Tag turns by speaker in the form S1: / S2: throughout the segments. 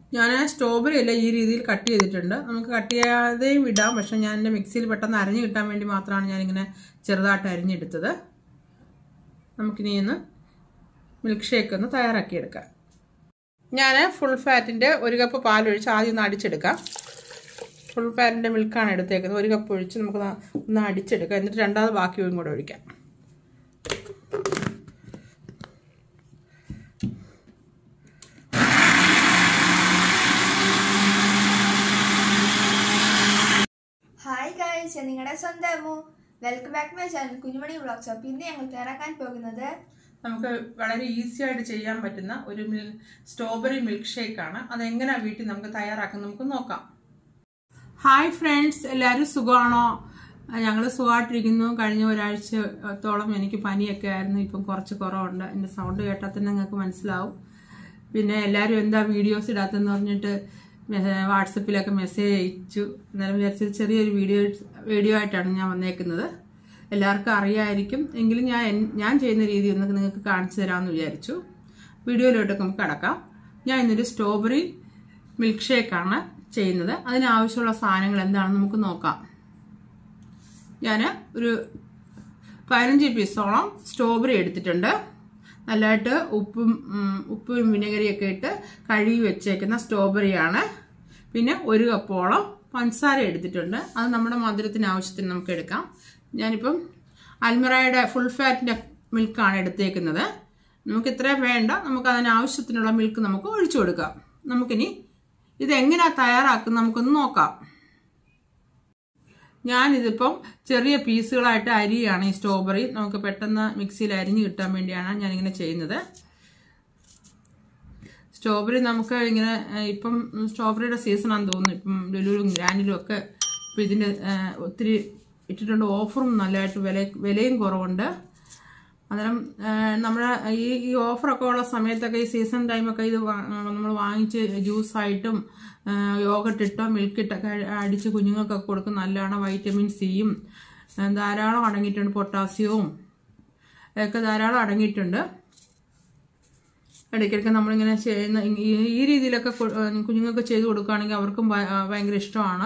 S1: ഞാൻ സ്ട്രോബെറി എല്ലാം ഈ രീതിയിൽ കട്ട് ചെയ്തിട്ടുണ്ട് നമുക്ക് കട്ട് ചെയ്യാതെയും ഇടാം പക്ഷെ ഞാൻ എൻ്റെ മിക്സിയിൽ പെട്ടെന്ന് അരിഞ്ഞ് കിട്ടാൻ വേണ്ടി മാത്രമാണ് ഞാനിങ്ങനെ ചെറുതായിട്ട് അരിഞ്ഞെടുത്തത് നമുക്കിനി ഒന്ന് മിൽക്ക് ഷേക്ക് ഒന്ന് തയ്യാറാക്കിയെടുക്കാം ഞാൻ ഫുൾ ഫാറ്റിൻ്റെ ഒരു കപ്പ് പാലൊഴിച്ച് ആദ്യം ഒന്ന് അടിച്ചെടുക്കാം ഫുൾ ഫാറ്റിൻ്റെ മിൽക്കാണ് എടുത്തേക്കുന്നത് ഒരു കപ്പ് ഒഴിച്ച് നമുക്ക് ഒന്ന് അടിച്ചെടുക്കാം എന്നിട്ട് രണ്ടാമത് ബാക്കിയും കൂടെ ഒഴിക്കാം
S2: ഹായ് ഗൈസ് ഞാൻ നിങ്ങളുടെ സ്വന്തം Ammu welcome back my channel Kunjumani vlogs അപ്പോൾ ഇന്ന് ഞങ്ങൾ തയ്യാറാക്കാൻ പോകുന്നത്
S1: നമുക്ക് വളരെ ഈസി ആയിട്ട് ചെയ്യാൻ പറ്റുന്ന ഒരു മിൽ സ്ട്രോബെറി മിൽക്ക് ഷേക്കാണ് അതെങ്ങനെയാണ് വീട്ടിൽ നമുക്ക് തയ്യാറാക്കാൻ നമുക്ക് നോക്കാം ഹായ് ഫ്രണ്ട്സ് എല്ലാവരും സുഖമാണോ ഞങ്ങൾ സുഖമായിട്ടിരിക്കുന്നു കഴിഞ്ഞ ഒരാഴ്ചത്തോളം എനിക്ക് പനിയൊക്കെ ആയിരുന്നു ഇപ്പം കുറച്ച് കുറവുണ്ട് എൻ്റെ സൗണ്ട് കേട്ടാൽ തന്നെ നിങ്ങൾക്ക് മനസ്സിലാവും പിന്നെ എല്ലാവരും എന്താ വീഡിയോസ് ഇടാത്തെന്ന് പറഞ്ഞിട്ട് വാട്സപ്പിലൊക്കെ മെസ്സേജ് അയച്ചു എന്നാലും വിചാരിച്ചത് ചെറിയൊരു വീഡിയോ വീഡിയോ ആയിട്ടാണ് ഞാൻ വന്നേക്കുന്നത് എല്ലാവർക്കും അറിയാമായിരിക്കും എങ്കിലും ഞാൻ എൻ- ഞാൻ ചെയ്യുന്ന രീതി ഒന്ന് നിങ്ങൾക്ക് കാണിച്ചു തരാമെന്ന് വിചാരിച്ചു വീഡിയോയിലോട്ടൊക്കെ നമുക്ക് കടക്കാം ഞാൻ ഇന്നൊരു സ്ട്രോബെറി മിൽക്ക് ഷേക്കാണ് ചെയ്യുന്നത് അതിനാവശ്യമുള്ള സാധനങ്ങൾ എന്താണെന്ന് നമുക്ക് നോക്കാം ഞാൻ ഒരു പതിനഞ്ച് പീസോളം സ്ട്രോബെറി എടുത്തിട്ടുണ്ട് നല്ലതായിട്ട് ഉപ്പും ഉം, ഉപ്പും വിനെഗറിയൊക്കെ ഇട്ട് കഴുകി വെച്ചേക്കുന്ന സ്ട്രോബെറിയാണ് പിന്നെ ഒരു കപ്പോളം പഞ്ചസാര എടുത്തിട്ടുണ്ട് അത് നമ്മുടെ മധുരത്തിന് ആവശ്യത്തിന് നമുക്ക് എടുക്കാം ഞാനിപ്പം അൽമിറയുടെ ഫുൾ ഫാറ്റിൻ്റെ മിൽക്കാണ് എടുത്തേക്കുന്നത് നമുക്ക് ഇത്രയും വേണ്ട നമുക്ക് അതിന് ആവശ്യത്തിനുള്ള മിൽക്ക് നമുക്ക് ഒഴിച്ചു കൊടുക്കാം നമുക്കിനി ഇത് എങ്ങനെയാണ് തയ്യാറാക്കുന്നത് നമുക്കൊന്ന് നോക്കാം ഞാനിതിപ്പം ചെറിയ പീസുകളായിട്ട് അരിയാണ് ഈ സ്ട്രോബെറി നമുക്ക് പെട്ടെന്ന് മിക്സിയിൽ അരിഞ്ഞ് കിട്ടാൻ വേണ്ടിയാണ് ഞാനിങ്ങനെ ചെയ്യുന്നത് സ്ട്രോബെറി നമുക്ക് ഇങ്ങനെ ഏഹ്, ഇപ്പം സ്ട്രോബെറിയുടെ സീസണാണെന്ന് തോന്നുന്നു ഇപ്പം ലുലുലും ഗ്രാൻഡിലും ഒക്കെ ഇപ്പം ഇതിൻ്റെ ഏഹ്, ഒത്തിരി ഇട്ടിട്ടുണ്ട് ഓഫറും നല്ലതായിട്ട് വില വിലയും കുറവുണ്ട് അന്നേരം നമ്മുടെ ഈ ഈ ഓഫറൊക്കെ ഉള്ള സമയത്തൊക്കെ ഈ സീസൺ ടൈമൊക്കെ ഇത് നമ്മൾ വാങ്ങിച്ച് ജ്യൂസായിട്ടും യോഗട്ട് ഇട്ടോ മിൽക്ക് ഇട്ടൊക്കെ അടിച്ച് കുഞ്ഞുങ്ങൾക്കൊക്കെ കൊടുക്കും നല്ലതാണ് വൈറ്റമിൻ സിയും ഏഹ്, ധാരാളം അടങ്ങിയിട്ടുണ്ട് പൊട്ടാസ്യവും ഒക്കെ ധാരാളം അടങ്ങിയിട്ടുണ്ട് ഇടയ്ക്കിടയ്ക്ക് നമ്മളിങ്ങനെ ചെയ്യുന്ന ഈ- ഈ രീതിയിലൊക്കെ കു- ഏഹ് കുഞ്ഞുങ്ങൾക്ക് ചെയ്ത് കൊടുക്കുകയാണെങ്കിൽ അവർക്കും ഭ- ആ, ഭയങ്കര ഇഷ്ടമാണ്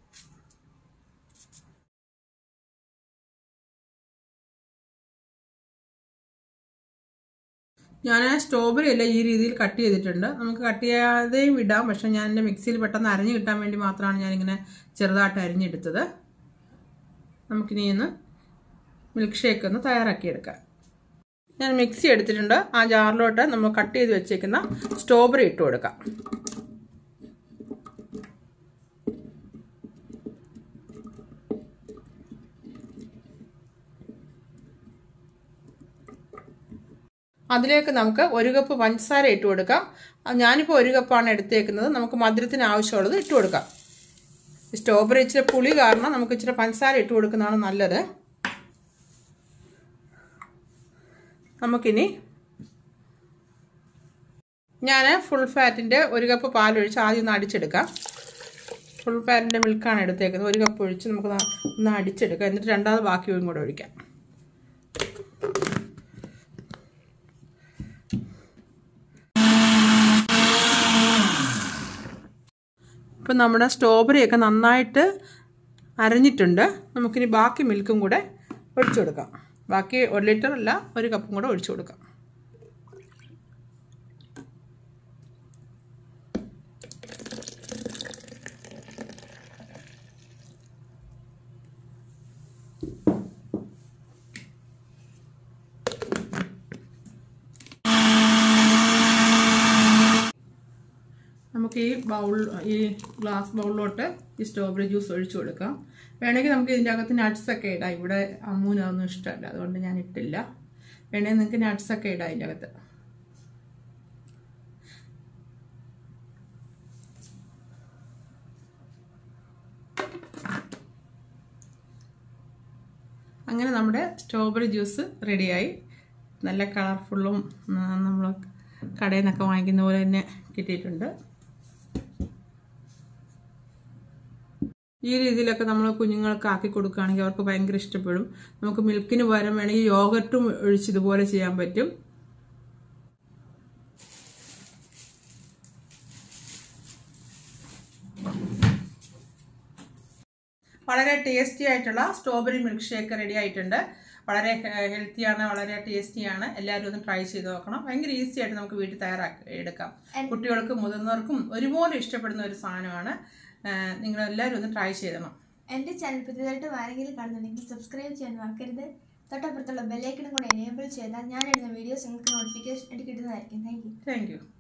S1: ഞാൻ സ്ട്രോബെറി എല്ലാം ഈ രീതിയിൽ കട്ട് ചെയ്തിട്ടുണ്ട് നമുക്ക് കട്ട് ചെയ്യാതെയും ഇടാം പക്ഷെ ഞാൻ എൻ്റെ മിക്സിയിൽ പെട്ടെന്ന് അരിഞ്ഞ് കിട്ടാൻ വേണ്ടി മാത്രമാണ് ഞാനിങ്ങനെ ചെറുതായിട്ട് അരിഞ്ഞെടുത്തത് നമുക്കിനി ഒന്ന് മിൽക്ക് ഷേക്ക് ഒന്ന് തയ്യാറാക്കിയെടുക്കാം ഞാൻ മിക്സി എടുത്തിട്ടുണ്ട് ആ ജാറിലോട്ട് നമ്മൾ കട്ട് ചെയ്ത് വെച്ചേക്കുന്ന സ്ട്രോബെറി ഇട്ട് കൊടുക്കാം അതിലേക്ക് നമുക്ക് ഒരു കപ്പ് പഞ്ചസാര ഇട്ട് കൊടുക്കാം അത് ഞാനിപ്പോൾ ഒരു കപ്പാണ് എടുത്തേക്കുന്നത് നമുക്ക് മധുരത്തിന് ആവശ്യമുള്ളത് ഇട്ട് കൊടുക്കാം സ്ട്രോബെറി ഇച്ചിരി പുളി കാരണം നമുക്ക് ഇച്ചിരി പഞ്ചസാര ഇട്ട് കൊടുക്കുന്നതാണ് നല്ലത് നമുക്കിനി ഞാൻ ഫുൾ ഫാറ്റിൻ്റെ ഒരു കപ്പ് പാലൊഴിച്ച് ആദ്യം ഒന്ന് അടിച്ചെടുക്കാം ഫുൾ ഫാറ്റിൻ്റെ മിൽക്കാണ് എടുത്തേക്കുന്നത് ഒരു കപ്പ് ഒഴിച്ച് നമുക്ക് ന- ഒന്ന് അടിച്ചെടുക്കാം എന്നിട്ട് രണ്ടാമത് ബാക്കിയും കൂടെ ഒഴിക്കാം ഇപ്പം നമ്മുടെ സ്ട്രോബെറി ഒക്കെ നന്നായിട്ട് അരഞ്ഞിട്ടുണ്ട് നമുക്കിനി ബാക്കി മിൽക്കും കൂടെ ഒഴിച്ചു കൊടുക്കാം ബാക്കി ഒരു ലിറ്റർ അല്ല ഒരു കപ്പും കൂടെ ഒഴിച്ചു കൊടുക്കാം നമുക്ക് ഈ ബൗൾ ഈ ഗ്ലാസ് ബൗളിലോട്ട് ഈ സ്ട്രോബെറി ജ്യൂസ് ഒഴിച്ചു കൊടുക്കാം വേണമെങ്കിൽ നമുക്ക് ഇതിൻ്റെ അകത്ത് nuts ഒക്കെ ഇടാം ഇവിടെ അമ്മൂന് അതൊന്നും ഇഷ്ടമല്ല അതുകൊണ്ട് ഞാൻ ഇട്ടില്ല വേണമെങ്കിൽ നിങ്ങൾക്ക് nuts ഒക്കെ ഇടാം ഇതിൻ്റെ അകത്ത് അങ്ങനെ നമ്മുടെ സ്ട്രോബെറി ജ്യൂസ് റെഡിയായി നല്ല കളർഫുള്ളും നമ്മൾ കടയിൽ നിന്നൊക്കെ വാങ്ങിക്കുന്ന പോലെ തന്നെ കിട്ടിയിട്ടുണ്ട് ഈ രീതിയിലൊക്കെ നമ്മൾ കുഞ്ഞുങ്ങൾക്ക് ആക്കി കൊടുക്കുകയാണെങ്കിൽ അവർക്ക് ഭയങ്കര ഇഷ്ടപ്പെടും നമുക്ക് മിൽക്കിന് പകരം വേണമെങ്കിൽ യോഗട്ടും ഒഴിച്ച് ഇതുപോലെ ചെയ്യാൻ പറ്റും വളരെ ടേസ്റ്റി ആയിട്ടുള്ള സ്ട്രോബെറി മിൽക്ക് ഷേക്ക് റെഡി ആയിട്ടുണ്ട് വളരെ ഹെൽത്തിയാണ് വളരെ ടേസ്റ്റിയാണ് എല്ലാവരും ഒന്ന് ട്രൈ ചെയ്ത് നോക്കണം ഭയങ്കര ഈസി ആയിട്ട് നമുക്ക് വീട്ടിൽ തയ്യാറാക്കി എടുക്കാം
S2: And-
S1: കുട്ടികൾക്കും മുതിർന്നവർക്കും ഒരുപോലെ ഇഷ്ടപ്പെടുന്ന ഒരു സാധനമാണ് നിങ്ങൾ എല്ലാവരും ഒന്ന് ട്രൈ ചെയ്തണം
S2: എൻ്റെ ചാനൽ പുതിയതായിട്ട് ആരെങ്കിലും കാണുന്നുണ്ടെങ്കിൽ സബ്സ്ക്രൈബ് ചെയ്യാൻ മറക്കരുത് തൊട്ടപ്പുറത്തുള്ള ബെല്ലൈക്കണും കൂടെ എനേബിൾ ചെയ്താൽ ഞാൻ ഇടുന്ന വീഡിയോസ് നിങ്ങൾക്ക് നോട്ടിഫിക്കേഷൻ ആയിട്ട് കിട്ടുന്നതായിരിക്കും താങ്ക് യു
S1: താങ്ക് യു